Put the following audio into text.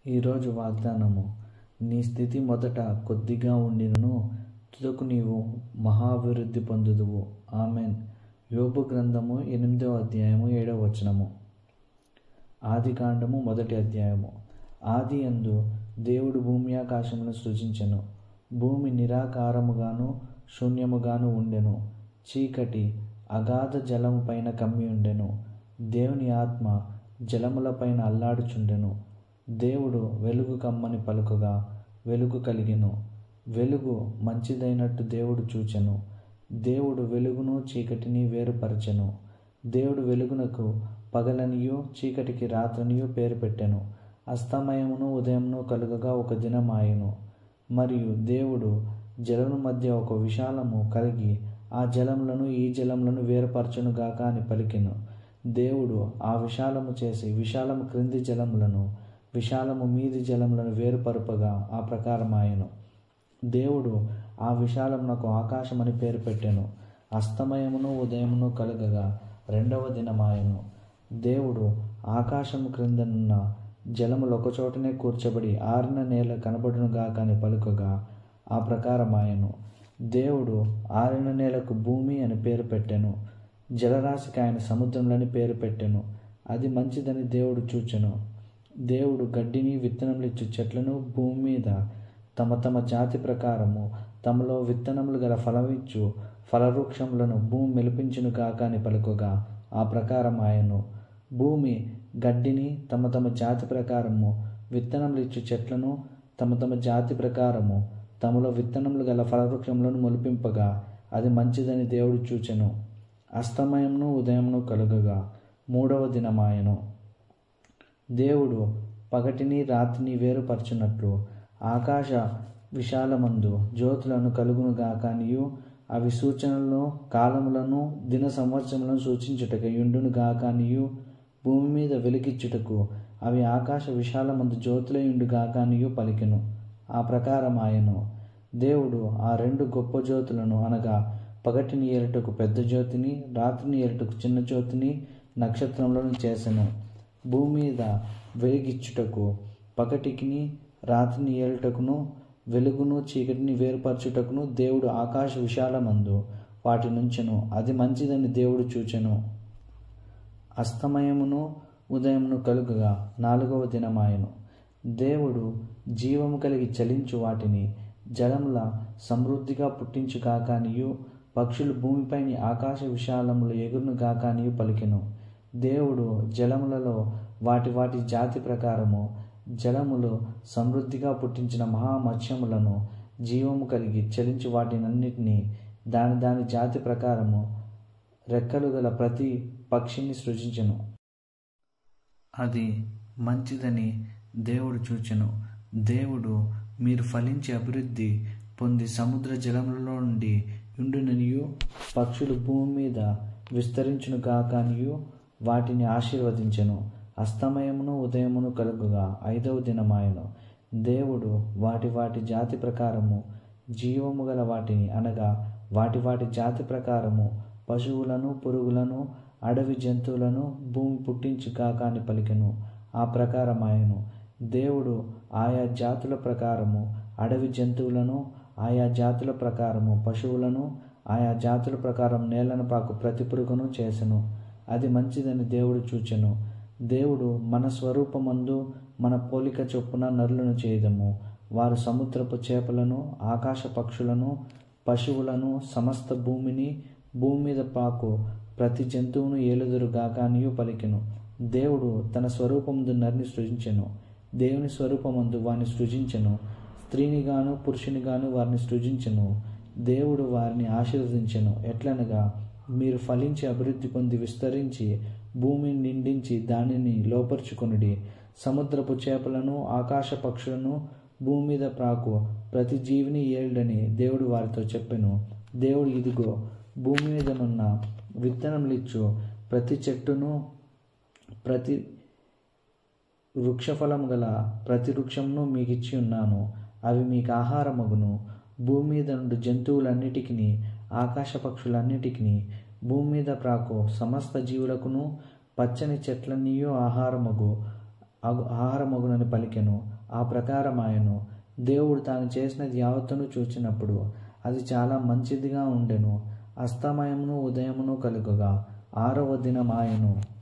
ఈరోజు వాగ్దానము నీ స్థితి మొదట కొద్దిగా ఉండినను తుదకు నీవు మహాభివృద్ధి పొందుదువు ఆమెన్ యోబు గ్రంథము ఎనిమిదవ అధ్యాయము ఏడవ వచనము ఆది కాండము మొదటి అధ్యాయము ఆది అందు దేవుడు భూమి ఆకాశమును సృజించెను భూమి నిరాకారముగాను శూన్యముగాను ఉండెను చీకటి అగాధ జలము పైన కమ్మి ఉండెను దేవుని ఆత్మ జలములపైన అల్లాడుచుండెను దేవుడు వెలుగు కమ్మని పలుకగా వెలుగు కలిగెను వెలుగు మంచిదైనట్టు దేవుడు చూచెను దేవుడు వెలుగును చీకటిని వేరుపరచెను దేవుడు వెలుగునకు పగలనియు చీకటికి రాత్రనియు పేరు పెట్టెను అస్తమయమును ఉదయమును కలుగగా ఒక దినం ఆయను మరియు దేవుడు జలము మధ్య ఒక విశాలము కలిగి ఆ జలములను ఈ జలములను వేరుపరచును గాక అని పలికెను దేవుడు ఆ విశాలము చేసి విశాలము క్రింది జలములను విశాలము మీది జలములను వేరుపరుపగా ఆ ప్రకారం ఆయను దేవుడు ఆ విశాలమునకు ఆకాశమని పేరు పెట్టెను అస్తమయమును ఉదయమును కలగగా రెండవ దినమాయను దేవుడు ఆకాశము క్రిందనున్న జలములు ఒకచోటనే కూర్చబడి ఆరిన నేల కనబడునుగా కాని పలుకగా ఆ ప్రకారమాయను దేవుడు ఆరిన నేలకు భూమి అని పేరు పెట్టెను జలరాశికి ఆయన సముద్రంలని పేరు పెట్టెను అది మంచిదని దేవుడు చూచెను దేవుడు గడ్డిని విత్తనములిచ్చు చెట్లను భూమి మీద తమ తమ జాతి ప్రకారము తమలో విత్తనములు గల ఫలమిచ్చు ఫలవృక్షములను భూమి మెలిపించును కాక అని పలుకగా ఆ ప్రకారం ఆయను భూమి గడ్డిని తమ తమ జాతి ప్రకారము విత్తనములు ఇచ్చు చెట్లను తమ తమ జాతి ప్రకారము తమలో విత్తనములు గల ఫలవృక్షములను మొలిపింపగా అది మంచిదని దేవుడు చూచెను అస్తమయంను ఉదయంను కలుగగా మూడవ దినమాయను దేవుడు పగటిని రాత్రిని వేరుపరచున్నట్లు ఆకాశ విశాలమందు జ్యోతులను కలుగునుగా కానియు అవి సూచనలను కాలములను దిన సంవత్సరములను సూచించుటకు యుండునుగా కానియు భూమి మీద వెలిగిచ్చుటకు అవి ఆకాశ విశాలమందు జ్యోతులయుండుగా కానియు పలికెను ఆ ప్రకారం ఆయను దేవుడు ఆ రెండు గొప్ప జ్యోతులను అనగా పగటిని ఏలుటకు పెద్ద జ్యోతిని రాత్రిని ఏలుటకు చిన్న జ్యోతిని నక్షత్రములను చేసెను భూమి మీద వెలిగిచ్చుటకు పగటికిని రాత్రిని ఏలుటకును వెలుగును చీకటిని వేరుపరచుటకును దేవుడు ఆకాశ విశాలమందు వాటి నుంచెను అది మంచిదని దేవుడు చూచెను అస్తమయమును ఉదయమును కలుగగా నాలుగవ దినమాయను దేవుడు జీవము కలిగి చలించు వాటిని జలముల సమృద్ధిగా పుట్టించు కాకానియు పక్షులు భూమిపైని ఆకాశ విశాలములు ఎగురును కాకానియు పలికెను దేవుడు జలములలో వాటి వాటి జాతి ప్రకారము జలములు సమృద్ధిగా పుట్టించిన మహామత్స్యములను జీవము కలిగి చలించి వాటినన్నిటినీ దాని దాని జాతి ప్రకారము రెక్కలు గల ప్రతి పక్షిని సృజించెను అది మంచిదని దేవుడు చూచెను దేవుడు మీరు ఫలించి అభివృద్ధి పొంది సముద్ర జలములలో నుండి ఉండుననియు పక్షులు భూమి మీద విస్తరించును కాకనియు వాటిని ఆశీర్వదించెను అస్తమయమును ఉదయమును కలుగుగా ఐదవ దినమాయను దేవుడు వాటి వాటి జాతి ప్రకారము జీవము గల వాటిని అనగా వాటి వాటి జాతి ప్రకారము పశువులను పురుగులను అడవి జంతువులను భూమి పుట్టించు కాక అని పలికెను ఆ ప్రకారమాయను దేవుడు ఆయా జాతుల ప్రకారము అడవి జంతువులను ఆయా జాతుల ప్రకారము పశువులను ఆయా జాతుల ప్రకారం నేలను పాకు ప్రతి పురుగును చేసెను అది మంచిదని దేవుడు చూచెను దేవుడు మన స్వరూపమందు మన పోలిక చొప్పున నరులను చేయదము వారు సముద్రపు చేపలను ఆకాశ పక్షులను పశువులను సమస్త భూమిని భూమి మీద పాకు ప్రతి జంతువును ఏలుదురు గాకానియు పలికెను దేవుడు తన స్వరూపమందు నరిని సృజించెను దేవుని స్వరూపమందు వారిని సృజించెను స్త్రీనిగాను పురుషునిగాను వారిని సృజించెను దేవుడు వారిని ఆశీర్వదించెను ఎట్లనగా మీరు ఫలించి అభివృద్ధి పొంది విస్తరించి భూమిని నిండించి దానిని లోపరుచుకొనుడి సముద్రపు చేపలను ఆకాశ పక్షులను భూమి మీద ప్రాకు ప్రతి జీవిని ఏళ్ళని దేవుడు వారితో చెప్పెను దేవుడు ఇదిగో భూమి మీదనున్న విత్తనములిచ్చు ప్రతి చెట్టును ప్రతి వృక్షఫలము గల ప్రతి వృక్షమును మీకు ఇచ్చి ఉన్నాను అవి మీకు ఆహారమగును భూమి మీద నుండి జంతువులన్నిటికీ ఆకాశ పక్షులన్నిటికీ భూమి మీద ప్రాకు సమస్త జీవులకును పచ్చని చెట్లన్నీయు ఆహారమగు అగు ఆహారమగునని పలికెను ఆ ప్రకారం ఆయను దేవుడు తాను చేసినది యావత్తును చూచినప్పుడు అది చాలా మంచిదిగా ఉండెను అస్తమయమును ఉదయమును కలుగగా ఆరవ దినం ఆయను